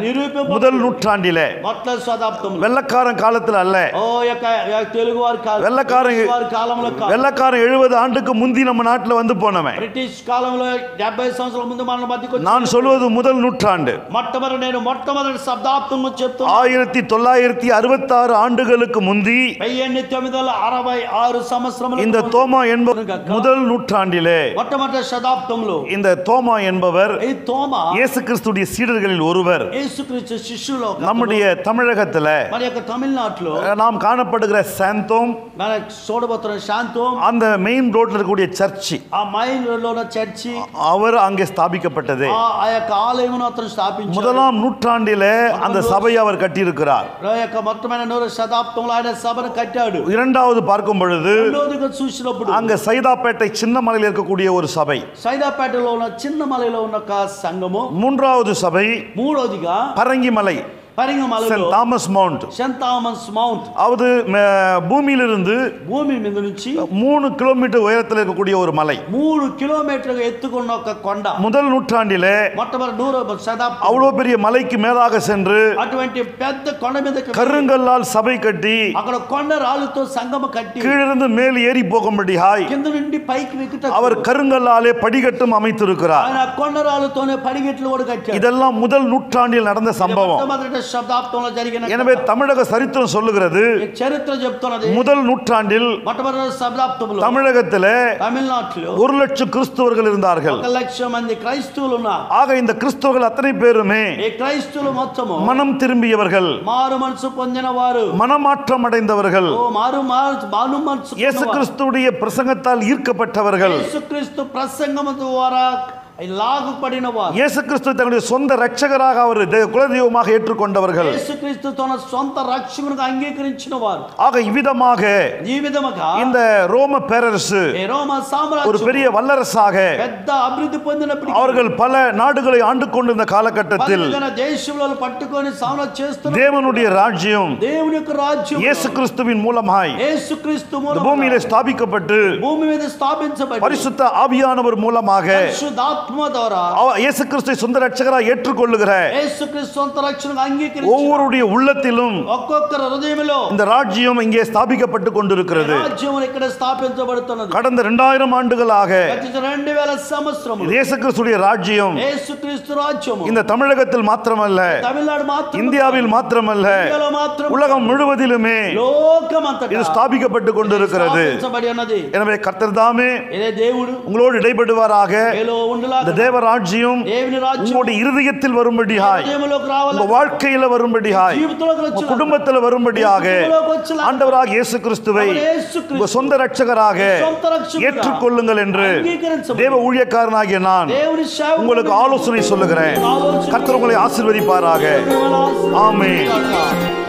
నిరూపింప முதல் நூற்றாண்டிலே మొదటి శతాబ్దంలో வெள்ளக்காரன் காலத்துல அல்ல ఓ యొక్క తెలుగు వారి కాలం వెల్లకారం- వారి కాలంలో కాదు. வெள்ளக்காரன் எழுபது ஆண்டுக்கு முந்தி நம்ம நாட்டுல வந்து போனவன் బ్రిటిష్ కాలంలో డెబ్బై సంవత్సరాల ముందు మన మధ్యకు వచ్చి- நான் சொல்வது முதல் நூற்றாண்டு మొట్టమొదటి నేను మొట్టమొదటి శతాబ్దం గురించి చెప్తున్నా ஆயிரத்தி தொள்ளாயிரத்தி அறுபத்தாறு ஆண்டுகளுக்கு முந்தி వెయ్యి తొమ్మిది వందల అరవై ఆరు సంవత్సరముల இந்த தோமா என்பவர் முதல் நூற்றாண்டிலே మొట్టమొదటి శతాబ్దంలో இந்த தோமா என்பவர் ఈ తోమ இயேசு கிறிஸ்துடைய சீடர்களில் ஒருவர் యేసుక్రీస్తు శిష్యులో ఒక நம்முடைய தமிழகத்துல మన యొక్క తమిళనాడులో நாம் காணப்படுகிற சாந்தோம் మన చూడబోతున్న శాంతం அந்த மெயின் ரோட்ல இருக்கக்கூடிய சர்ச் ఆ మైన్ లో ఉన్న చర్చి அவர் அங்கே ஸ்தாபிக்கப்பட்டது ఆ ఆ యొక్క ఆలయమును అతను స్థాపించాడు முதலாம் நூற்றாண்டிலே அந்த சபையை அவர் கட்டியிருக்கிறார் ఆ యొక్క మొత్తమైన నూరు శతాబ్దంలో ఆయన సభను కట్టాడు இரண்டாவது பார்க்கும் பொழுது రెండోదిగా చూసినప్పుడు அங்க సైదాపేட்டை சின்ன மலையில் இருக்கக்கூடிய ஒரு சபை సైదాపేటలో ఉన్న చిన్న మலைలో ఉన్న ఒక సంఘము மூன்றாவது சபை మూడోదిగా பரங்கிமலை పరిగమలలో saint Thomas mount saint Thomas mount அது ம, பூமியிலிருந்து భూమి మీద నుంచి மூணு கிலோமீட்டர் உயரத்தில் இருக்கக்கூடிய ஒரு மலை మూడు కిలోమీటర్లు ఎత్తుకున్న ఒక కొండ முதல் நூற்றாண்டிலே మొట్టమొదటి నూరు శతాబ్దం அவ்வளோ பெரிய மலைக்கு மேலாக சென்று అటువంటి పెద్ద కొండ మీద கருங்கல்லால் சபை கட்டி అక్కడ కొండ రాళ్ళతో సంగమ కట్టి கீழிருந்து மேல் ஏறி போகும்படியாய் కింద నుండి పైకి వెక్కుట அவர் கருங்கல்லாலே படிகட்டும் அமைத்திருக்கிறார் ఆయన ఆ కొండ రాళ్ళతోనే పడిగెట్లు కూడా కట్టాడు இதெல்லாம் முதல் நூற்றாண்டில் நடந்த சம்பவம் మొట్టమొదటి శతాబ్దంలో జరిగిన எனவே தமிழக சரித்திரம் சொல்லுகிறது ఈ చరిత్ర చెప్తున్నది முதல் நூற்றாண்டில் మొట్టమొదటి శతాబ్దంలో தமிழகத்திலே తమిళనాడులో ஒரு லட்சம் கிறிஸ்தவர்கள் இருந்தார்கள் ఒక లక్ష మంది క్రైస్తవులు ఉన్నారు ஆக இந்த கிறிஸ்தவர்கள் அத்தனை பேருமே ఈ క్రైస్తవులు మొత్తము மனம் திரும்பியவர்கள் మారు మనసు పొందిన వారు மனமாற்றம் அடைந்தவர்கள் ఓ మారు మారు మారు మనసు இயேசு పొందినవారు. கிறிஸ்துடைய பிரசங்கத்தால் ஈர்க்கப்பட்டவர்கள் యేసుక్రీస్తు ప్రసంగము ద్వారా లాగుపడిన వారు இயேசு கிறிஸ்து தன்னுடைய சொந்த ரட்சகராக அவர் தெ- குலதெய்வமாக ஏற்றுக்கொண்டவர்கள் యేసుక్రీస్తు తన సొంత రక్షకునిగా అంగీకరించిన వారు ஆக இவ்விதமாக ఈ విధముగా இந்த ரோம பேரரசு ఈ రోమ ஒரு సామ్రాజ్యం பெரிய వల్లரசாக పెద్ద అభివృద్ధి పొందినప్పటికీ அவர்கள் பல நாடுகளை ஆண்டு கொண்டிருந்த காலகட்டத்தில் పలుగన దేశంలో పట్టుకొని సామ్రాజ్యం చేస్తున్న தேவனுடைய ராஜ்யம் దేవుని యొక్క రాజ్యం இயேசு கிறிஸ்துவின் மூலமாய் యేసుక్రీస్తు இந்த మూలముగా பூமியிலே ஸ்தாபிக்கப்பட்டு భూమి మీద స్థాపించబడి பரிசுத்த ஆவியானவர் மூலமாக పరిశుద్ధాత్మ ద్వారా அவ- இயேசு கிறிஸ்துவை சொந்த ரட்சகராக ஏற்றுக்கொள்ளுகிற యేసుక్రీస్తు సొంత రక్షణగా అంగీకరించి ஒவ்வொருடைய உள்ளத்திலும் ఒక్కొక్కరి హృదయంలో இந்த ராஜ்யம் இங்கே ஸ்தாபிக்கப்பட்டு கொண்டிருக்கிறது రాజ్యం ఇక్కడ స్థాపించబడుతున్నది கடந்த இரண்டாயிரம் ஆண்டுகளாக గత రెండు వేల సంవత్సరములు இயேசு கிறிஸ்துடைய ராஜ்யம் యేసుక్రీస్తు రాజ్యము இந்த தமிழகத்தில் மாத்திரமல்ல తమిళనాడు మాత్రం இந்தியாவில் மாத்திரமல்ல ఇండియాలో మాత్రం உலகம் முழுவதிலுமே లోకమంతటా இது ஸ்தாபிக்கப்பட்டு கொண்டிருக்கிறது స్థాపించబడి ఉన్నది எனவே கர்த்தர் தாமே ఇదే దేవుడు உங்களோடு இடைப்படுவாராக ఏలో ఉండలా இந்த தேவ ராஜ்யம் దేవుని రాజ్యం உங்களுடைய இருதயத்தில் வரும்படியாய் హృదయంలోకి உங்க రావాలి வாழ்க்கையில வரும்படியாய் జీవితంలోకి உங்க వచ్చి குடும்பத்துல வரும்படியாக కుటుంబంలోకి వచ్చేలా ஆண்டவராக இயேசு கிறிஸ்துவை அவர் యేసుక్రీస్తు உங்க சொந்த ரட்சகராக సొంత రక్షకుడుగా ஏற்றுக்கொள்ளுங்கள் என்று అంగీకరించబడి தேவ ஊழியக்காரனாகிய நான் దేవుని సేవకుడు உங்களுக்கு ஆலோசனை சொல்லுகிறேன் ఆలోచన கர்த்தர் உங்களை ஆசீர்வதிப்பாராக ஆமென் ఆమేన్